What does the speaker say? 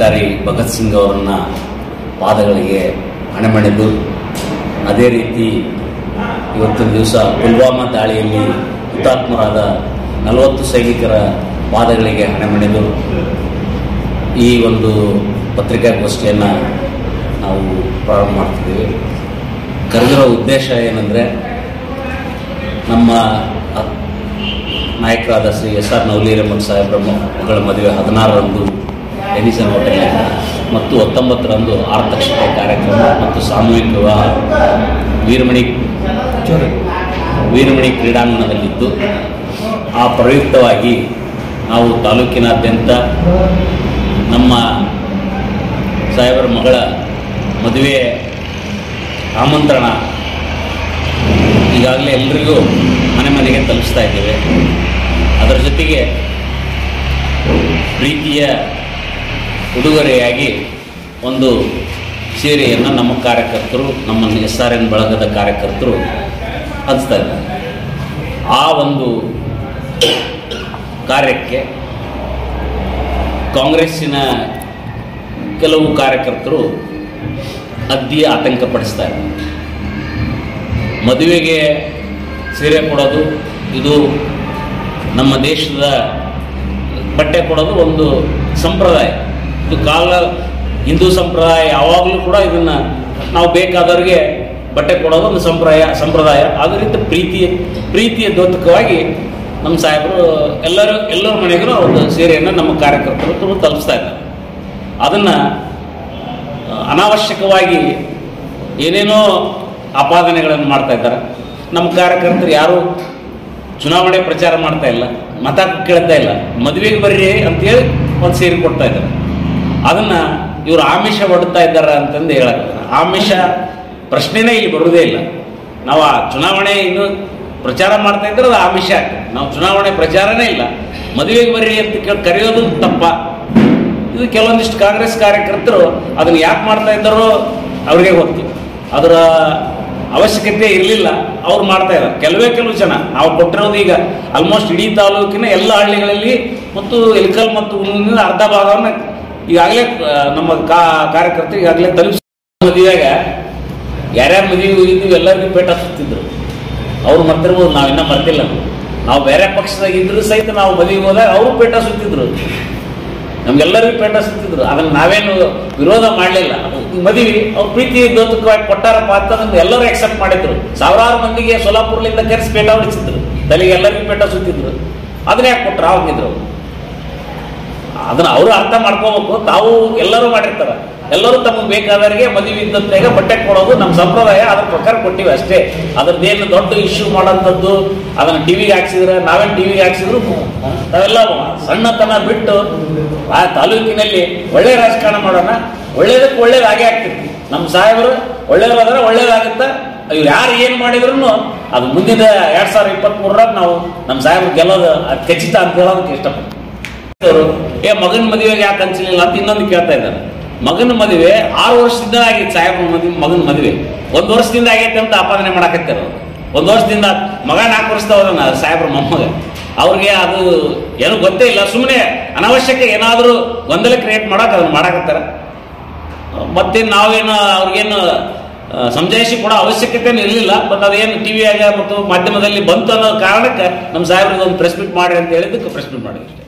ಕ್ರಾಂತಿಕಾರಿ ಭಗತ್ ಸಿಂಗ್ ಅವರನ್ನ ಪಾದಗಳಿಗೆ ಹಣೆಮಣೆದು ಅದೇ ರೀತಿ ಇವತ್ತಿನ ದಿವಸ ಪುಲ್ವಾಮಾ ದಾಳಿಯಲ್ಲಿ ಹುತಾತ್ಮರಾದ ನಲವತ್ತು ಸೈನಿಕರ ಪಾದಗಳಿಗೆ ಹಣೆಮಣೆದು ಈ ಒಂದು ಪತ್ರಿಕಾಗೋಷ್ಠಿಯನ್ನು ನಾವು ಪ್ರಾರಂಭ ಮಾಡ್ತಿದ್ದೀವಿ ಕರೆದಿರೋ ಉದ್ದೇಶ ಏನಂದರೆ ನಮ್ಮ ಅ- ನಾಯಕರಾದ ಶ್ರೀ ಎಸ್ ಆರ್ ನವಲೀರಮಠ ಸಾಹೇಬ್ರ ಮಕ್ಕಳ ಮದುವೆ ಹದಿನಾರರಂದು ಎನಿಸನ್ ಹೋಟೆಲ್ ಮತ್ತು ಹತ್ತೊಂಬತ್ತರಂದು ಆರ್ತಕ್ಷತೆ ಕಾರ್ಯಕ್ರಮ ಮತ್ತು ಸಾಮೂಹಿಕ ವಿವಾಹ ವೀರಮಣಿ ವೀರಮಣಿ ಕ್ರೀಡಾಂಗಣದಲ್ಲಿದ್ದು ಆ ಪ್ರಯುಕ್ತವಾಗಿ ನಾವು ತಾಲೂಕಿನಾದ್ಯಂತ ನಮ್ಮ ಸಾಹೇಬರ ಮಗಳ ಮದುವೆ ಆಮಂತ್ರಣ ಈಗಾಗಲೇ ಎಲ್ರಿಗೂ ಮನೆ ಮನೆಗೆ ತಲುಪಿಸ್ತಾ ಇದ್ದೇವೆ ಅದರ ಜೊತೆಗೆ ಪ್ರೀತಿಯ ಉಡುಗೊರೆಯಾಗಿ ಒಂದು ಸೀರೆಯನ್ನು ನಮ್ಮ ಕಾರ್ಯಕರ್ತರು ನಮ್ಮ ಎಸ್ ಆರ್ ಎನ್ ಬಳಗದ ಕಾರ್ಯಕರ್ತರು ಹಂಚ್ತಾ ಇದ್ದಾರೆ ಆ ಒಂದು ಕಾರ್ಯಕ್ಕೆ ಕಾಂಗ್ರೆಸ್ಸಿನ ಕೆಲವು ಕಾರ್ಯಕರ್ತರು ಅದ್ದಿ ಆತಂಕಪಡಿಸ್ತಾ ಇದ್ದಾರೆ ಮದುವೆಗೆ ಸೀರೆ ಕೊಡೋದು ಇದು ನಮ್ಮ ದೇಶದ ಬಟ್ಟೆ ಕೊಡೋದು ಒಂದು ಸಂಪ್ರದಾಯ ಇದು ಕಾಲ ಹಿಂದೂ ಸಂಪ್ರದಾಯ ಯಾವಾಗಲೂ ಕೂಡ ಇದನ್ನು ನಾವು ಬೇಕಾದವ್ರಿಗೆ ಬಟ್ಟೆ ಕೊಡೋದು ಒಂದು ಸಂಪ್ರದಾಯ ಸಂಪ್ರದಾಯ ಅದರಿಂದ ಪ್ರೀತಿ ಪ್ರೀತಿಯ ದ್ಯೋತಕವಾಗಿ ನಮ್ಮ ಸಾಹೇಬರು ಎಲ್ಲರೂ ಎಲ್ಲರ ಮನೆಗೂ ಒಂದು ಸೀರೆಯನ್ನು ನಮ್ಮ ಕಾರ್ಯಕರ್ತರು ತಲುಪಿಸ್ತಾ ಇದ್ದಾರೆ ಅದನ್ನು ಅನಾವಶ್ಯಕವಾಗಿ ಏನೇನೋ ಆಪಾದನೆಗಳನ್ನು ಮಾಡ್ತಾ ಇದ್ದಾರೆ ನಮ್ಮ ಕಾರ್ಯಕರ್ತರು ಯಾರು ಚುನಾವಣೆ ಪ್ರಚಾರ ಮಾಡ್ತಾ ಇಲ್ಲ ಮತ ಕೇಳ್ತಾ ಇಲ್ಲ ಮದುವೆಗೆ ಬರ್ರಿ ಅಂತೇಳಿ ಒಂದು ಸೇರಿ ಕೊಡ್ತಾ ಇದ್ದಾರೆ ಅದನ್ನು ಇವರು ಆಮಿಷ ಒಡ್ತಾ ಇದ್ದಾರೆ ಅಂತಂದು ಹೇಳಕ್ತಾರೆ ಆಮಿಷ ಪ್ರಶ್ನೆನೇ ಇಲ್ಲಿ ಬರುವುದೇ ಇಲ್ಲ ನಾವು ಆ ಚುನಾವಣೆ ಇನ್ನು ಪ್ರಚಾರ ಮಾಡ್ತಾ ಇದ್ರೆ ಅದು ಆಮಿಷ ಆಗ್ತದೆ ನಾವು ಚುನಾವಣೆ ಪ್ರಚಾರನೇ ಇಲ್ಲ ಮದುವೆಗೆ ಬರ್ರಿ ಅಂತ ಕೇಳಿ ಕರೆಯೋದು ತಪ್ಪ ಇದು ಕೆಲವೊಂದಿಷ್ಟು ಕಾಂಗ್ರೆಸ್ ಕಾರ್ಯಕರ್ತರು ಅದನ್ನು ಯಾಕೆ ಮಾಡ್ತಾ ಇದ್ದಾರೋ ಅವ್ರಿಗೆ ಗೊತ್ತು ಅದರ ಅವಶ್ಯಕತೆ ಇರಲಿಲ್ಲ ಅವ್ರು ಮಾಡ್ತಾ ಇದ್ದಾರೆ ಕೆಲವೇ ಕೆಲವು ಜನ ನಾವು ಕೊಟ್ಟಿರೋದು ಈಗ ಆಲ್ಮೋಸ್ಟ್ ಇಡೀ ತಾಲೂಕಿನ ಎಲ್ಲ ಹಳ್ಳಿಗಳಲ್ಲಿ ಮತ್ತು ಇಲ್ಕಲ್ ಮತ್ತು ಹುಣಸೂರಿನ ಅರ್ಧ ಭಾಗವನ್ನು ಈಗಾಗಲೇ ಆ, ನಮ್ಮ ಕಾ ಕಾರ್ಯಕರ್ತರು ಈಗಾಗಲೇ ತಲುಪಿಸ ಮದುವೆಯಾಗ ಯಾರ್ಯಾರು ಮದುವೆ ಹೋಗಿದ್ವಿ ಎಲ್ಲರಿಗೂ ಪೇಟ ಸುತ್ತಿದ್ರು ಅವ್ರು ಮರ್ತಿರ್ಬೋದು ನಾವಿನ್ನ ಮರ್ತಿಲ್ಲ ನಾವು ಬೇರೆ ಪಕ್ಷದಾಗ ಇದ್ರು ಸಹಿತ ನಾವು ಮದುವೆಗೆ ಹೋದಾಗ ಅವರು ಪೇಟ ಸುತ್ತಿದ್ರು ನಮ್ಗೆಲ್ಲರಿಗೂ ಪೇಟ ಸುತ್ತಿದ್ರು ಅದನ್ನ ನಾವೇನು ವಿರೋಧ ಮಾಡಲಿಲ್ಲ ಮದುವೆ ಅವ್ರ ಪ್ರೀತಿ ದೋತಕವಾಗಿ ಕೊಟ್ಟಾರಪ್ಪ ಅಂತ ಅದನ್ನ ಎಲ್ಲರೂ ಅಕ್ಸೆಪ್ಟ್ ಮಾಡಿದ್ರು ಸಾವಿರಾರು ಮಂದಿಗೆ ಸೋಲಾಪುರ್ಲಿಂದ ಕರೆಸಿ ಪೇಟ ಹೊಡಿಸಿದ್ರು ತಲೆಗೆ ಎಲ್ಲರಿಗೂ ಪೇಟ ಸುತ್ತಿದ್ರು ಅದನ್ನ ಯಾಕೆ ಕೊಟ್ರು ಅವಾಗಿದ್ರು ಅದನ್ನ ಅವರು ಅರ್ಥ ಮಾಡ್ಕೋಬೇಕು ತಾವು ಎಲ್ಲರೂ ಮಾಡಿರ್ತಾರ ಎಲ್ಲರೂ ತಮಗೆ ಬೇಕಾದವರಿಗೆ ಮದುವೆ ಇದ್ದಂತೆಗ ಬಟ್ಟೆ ಕೊಡೋದು ನಮ್ಮ ಸಂಪ್ರದಾಯ ಅದ್ರ ಪ್ರಕಾರ ಕೊಟ್ಟಿವಿ ಅಷ್ಟೇ ಅದ್ರದ್ದೇನು ದೊಡ್ಡ ಇಶ್ಯೂ ಮಾಡೋಂಥದ್ದು ಅದನ್ನ ಟಿವಿಗೆ ಹಾಕ್ಸಿದ್ರೆ ನಾವೇನು ಟಿವಿಗೆ ಹಾಕ್ಸಿದ್ರು ನಾವೆಲ್ಲ ಸಣ್ಣತನ ಬಿಟ್ಟು ಆ ತಾಲೂಕಿನಲ್ಲಿ ಒಳ್ಳೆ ರಾಜಕಾರಣ ಮಾಡೋಣ ಒಳ್ಳೇದಕ್ಕೆ ಒಳ್ಳೇದು ಆಗೇ ಆಗ್ತಿತ್ತು ನಮ್ಮ ಸಾಹೇಬರು ಒಳ್ಳೇದಾದ್ರೆ ಒಳ್ಳೇದಾಗುತ್ತೆ ಇವ್ರು ಯಾರು ಏನು ಮಾಡಿದ್ರು ಅದು ಮುಂದಿನ ಎರಡ್ ಸಾವಿರದ ಇಪ್ಪತ್ತ್ ಮೂರರಾಗ ನಾವು ನಮ್ಮ ಸಾಹೇಬ್ರು ಗೆಲ್ಲೋದು ಅದು ಖಚಿತ ಅಂತ ಹೇಳೋದಕ್ಕೆ ಇಷ್ಟಪಡ್ತೀನಿ ಅವರು ಏ ಮಗನ ಮದುವೆಗೆ ಯಾಕೆ ಹಂಚಲಿಲ್ಲ ಅಂತ ಇನ್ನೊಂದು ಕೇಳ್ತಾ ಇದ್ದಾರೆ ಮಗನ ಮದುವೆ ಆರು ವರ್ಷದಿಂದ ಆಗಿತ್ತು ಸಾಹೇಬ್ರ ಮದುವೆ ಮಗನ ಮದುವೆ ಒಂದು ವರ್ಷದಿಂದ ಆಗೈತೆ ಅಂತ ಆಪಾದನೆ ಮಾಡಕತ್ತಾರ ಅವ್ರು. ಒಂದು ವರ್ಷದಿಂದ ಮಗ ನಾಲ್ಕು ವರ್ಷದವರನ್ನ ಸಾಹೇಬ್ರ ಮೊಮ್ಮಗ ಅವ್ರಿಗೆ ಅದು ಏನು ಗೊತ್ತೇ ಇಲ್ಲ ಸುಮ್ಮನೆ ಅನಾವಶ್ಯಕ ಏನಾದರೂ ಗೊಂದಲ ಕ್ರಿಯೇಟ್ ಮಾಡಕ್ಕೆ ಅದನ್ನ ಮಾಡಕತ್ತಾರ ಮತ್ತೆ ನಾವೇನು ಅವ್ರಿಗೇನು ಆ, ಸಮಜಾಯಿಷಿ ಕೊಡೋ ಅವಶ್ಯಕತೆ ಇರಲಿಲ್ಲ ಬಟ್ ಅದೇನು ಟಿವಿಯಾಗ ಮತ್ತು ಮಾಧ್ಯಮದಲ್ಲಿ ಬಂತು ಅನ್ನೋ ಕಾರಣಕ್ಕೆ ನಮ್ಮ ಸಾಹೇಬ್ರಿಗೆ ಒಂದು ಪ್ರೆಸ್ ಮೀಟ್ ಮಾಡಿ ಅಂತ ಹೇಳಿದ್ದಕ್ಕೆ ಪ್ರೆಸ್ ಮೀಟ್ ಮಾಡಿದ್ವಿ